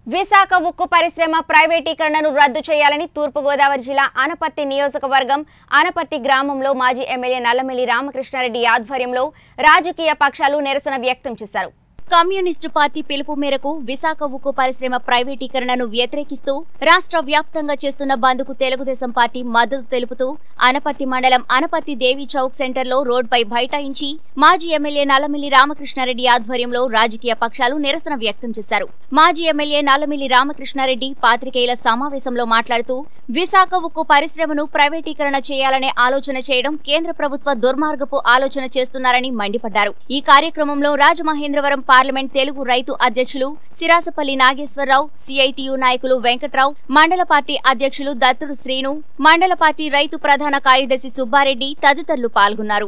విశాఖ ఉక్కు పరిశ్రమ ప్రైవేటీకరణను రద్దు చేయాలని తూర్పుగోదావరి జిల్లా అనపర్తి నియోజకవర్గం అనపర్తి గ్రామంలో మాజీ ఎమ్మెల్యే నల్లమిల్లి రామకృష్ణారెడ్డి ఆధ్వర్యంలో రాజకీయ పక్షాలు నిరసన వ్యక్తం చేశారు కమ్యూనిస్టు పార్టీ పిలుపు మేరకు విశాఖ ఉక్కు పరిశ్రమ ప్రైవేటీకరణను వ్యతిరేకిస్తూ రాష్ట్ర వ్యాప్తంగా చేస్తున్న బంద్కు తెలుగుదేశం పార్టీ మద్దతు తెలుపుతూ అనపర్తి మండలం అనపర్తి దేవి చౌక్ సెంటర్లో రోడ్డుపై బైఠాయించి మాజీ ఎమ్మెల్యే నల్లమిల్లి రామకృష్ణారెడ్డి ఆధ్వర్యంలో రాజకీయ పక్షాలు నిరసన వ్యక్తం చేశారు మాజీ ఎమ్మెల్యే నల్లమిల్లి రామకృష్ణారెడ్డి పాత్రికేయుల సమావేశంలో మాట్లాడుతూ విశాఖ ఉక్కు పరిశ్రమను ప్రైవేటీకరణ చేయాలనే ఆలోచన చేయడం కేంద్ర ప్రభుత్వ దుర్మార్గపు ఆలోచన చేస్తున్నారని మండిపడ్డారు ఈ కార్యక్రమంలో రాజమహేంద్రవరం పార్లమెంట్ తెలుగు రైతు అధ్యక్షులు సిరాసపల్లి నాగేశ్వరరావు సిఐటియు నాయకులు వెంకట్రావు మండల పార్టీ అధ్యక్షులు దత్తుడు శ్రీను మండల పార్టీ రైతు ప్రధాన కార్యదర్శి సుబ్బారెడ్డి తదితరులు పాల్గొన్నారు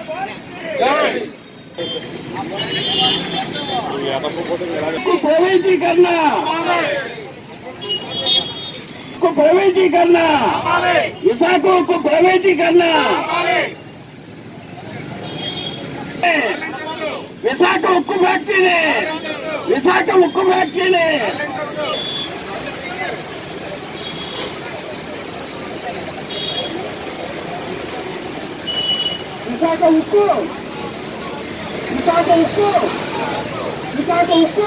ఉక్కు ప్రైవేటీకరణ ఉక్కు ప్రైవేటీకరణ విశాఖ ఉక్కు ప్రైవేటీకరణ విశాఖ ఉక్కు ఫ్యాక్టరీని విశాఖ ఉక్కు ఫ్యాక్టరీని విశాఖ ఉక్కు విశాఖ ఉక్కు విశాఖ ఉక్కు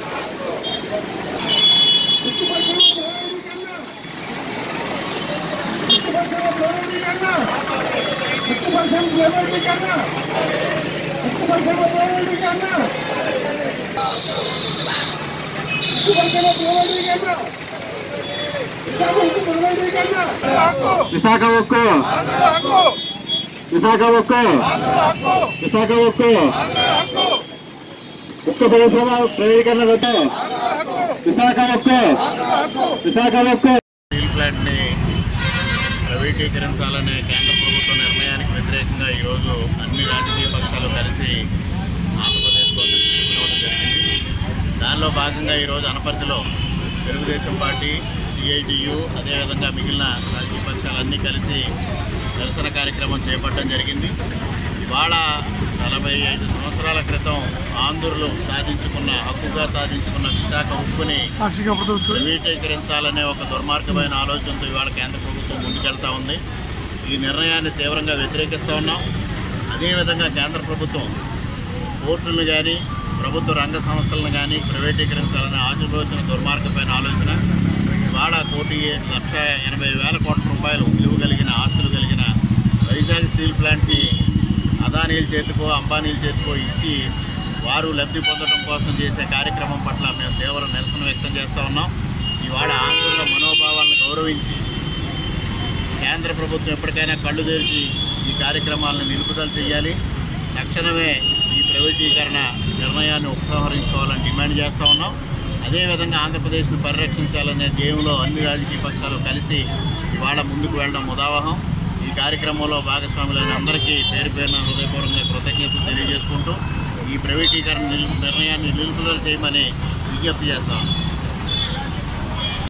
విశాఖ ఉక్కు విశాఖ ఉక్కు విశాఖ ఉక్కు ఉక్కు పరిశ్రమ ప్రైవేటీకరణ రద్దు విశాఖ ఉక్కు విశాఖ ఉక్కు స్టీల్ ప్లాంట్ని ప్రైవేటీకరించాలనే కేంద్ర ప్రభుత్వ నిర్ణయానికి వ్యతిరేకంగా ఈరోజు అన్ని రాజకీయ పక్షాలు కలిసి ఆంధ్రప్రదేశ్ గవర్నమెంట్ పిలుపునివ్వడం జరిగింది దానిలో భాగంగా ఈరోజు అనపర్తిలో తెలుగుదేశం పార్టీ సిఐటియు అదేవిధంగా మిగిలిన రాజకీయ పక్షాలన్నీ కలిసి నిరసన కార్యక్రమం చేపట్టడం జరిగింది ఇవాళ నలభై ఐదు సంవత్సరాల క్రితం ఆంధ్రులు సాధించుకున్న హక్కుగా సాధించుకున్న విశాఖ ఉక్కుని ప్రైవేటీకరించాలనే ఒక దుర్మార్గమైన ఆలోచనతో ఇవాళ కేంద్ర ప్రభుత్వం ముందుకెళ్తా ఉంది ఈ నిర్ణయాన్ని తీవ్రంగా వ్యతిరేకిస్తూ ఉన్నాం అదేవిధంగా కేంద్ర ప్రభుత్వం పోర్టులను కానీ ప్రభుత్వ రంగ సంస్థలను కానీ ప్రైవేటీకరించాలనే ఆలోచన దుర్మార్గమైన ఆలోచన ఇవాళ కోటి లక్ష ఎనభై వేల కోట్ల రూపాయలు విలువ కలిగిన ఆస్తులు కలిగిన వైజాగ్ స్టీల్ ప్లాంట్ని అదానీల చేతికో అంబానీల చేతికో ఇచ్చి వారు లబ్ధి పొందడం కోసం చేసే కార్యక్రమం పట్ల మేము తీవ్ర నిరసన వ్యక్తం చేస్తూ ఉన్నాం ఇవాళ ఆంధ్రుల మనోభావాలను గౌరవించి కేంద్ర ప్రభుత్వం ఎప్పటికైనా కళ్ళు తెరిచి ఈ కార్యక్రమాలను నిలుపుదల చేయాలి తక్షణమే ఈ ప్రైవేటీకరణ నిర్ణయాన్ని ఉపసంహరించుకోవాలని డిమాండ్ చేస్తూ ఉన్నాం అదేవిధంగా ఆంధ్రప్రదేశ్ను పరిరక్షించాలనే ధ్యేయంలో అన్ని రాజకీయ పక్షాలు కలిసి ఇవాళ ముందుకు వెళ్ళడం ముదావహం ఈ కార్యక్రమంలో భాగస్వాములైన అందరికీ పేరు పేరున హృదయపూర్వకంగా కృతజ్ఞతలు తెలియజేసుకుంటూ ఈ ప్రైవేటీకరణ నిలు- నిర్ణయాన్ని నిలుపుదల చేయమని విజ్ఞప్తి చేస్తాం